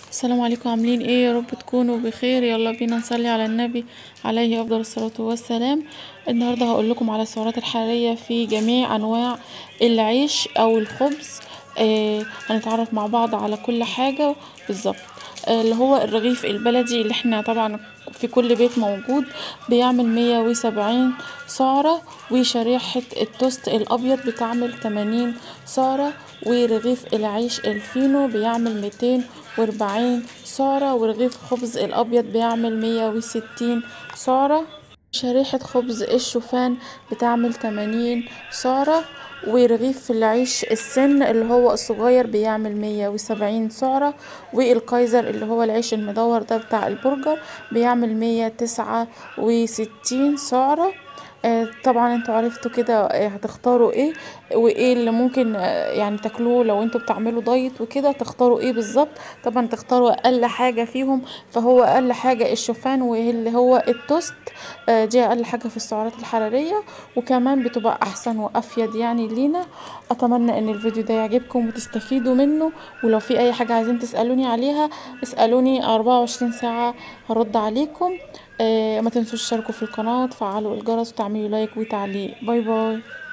السلام عليكم عاملين ايه يا رب تكونوا بخير يلا بينا نصلي على النبي عليه افضل الصلاة والسلام النهاردة هقول لكم على السعرات الحرارية في جميع انواع العيش او الخبز آه هنتعرف مع بعض على كل حاجة بالظبط آه اللي هو الرغيف البلدي اللي احنا طبعا في كل بيت موجود بيعمل مية وسبعين سعرة وشريحة التوست الابيض بتعمل تمانين سعرة ورغيف العيش الفينو بيعمل ميتين واربعين سعرة ورغيف خبز الابيض بيعمل مية وستين سعرة شريحة خبز الشوفان بتعمل تمانين سعرة ورغيف العيش السن اللي هو الصغير بيعمل مية وسبعين سعرة والكايزر اللي هو العيش المدور ده بتاع البرجر بيعمل مية تسعة وستين سعرة آه طبعا انتوا عرفتوا كده آه هتختاروا ايه وايه اللي ممكن آه يعني تاكلوه لو انتوا بتعملوا دايت وكده تختاروا ايه بالظبط طبعا تختاروا اقل حاجة فيهم فهو اقل حاجة الشوفان واللي هو التوست دي اقل حاجة في السعرات الحرارية وكمان بتبقى احسن وافيد يعني لينا اتمنى ان الفيديو ده يعجبكم وتستفيدوا منه ولو في اي حاجة عايزين تسألوني عليها اسألوني اربعة وعشرين ساعة هرد عليكم آه ما تنسوش تشتركوا في القناة وتفعلوا الجرس وتعملوا لايك وتعليق باي باي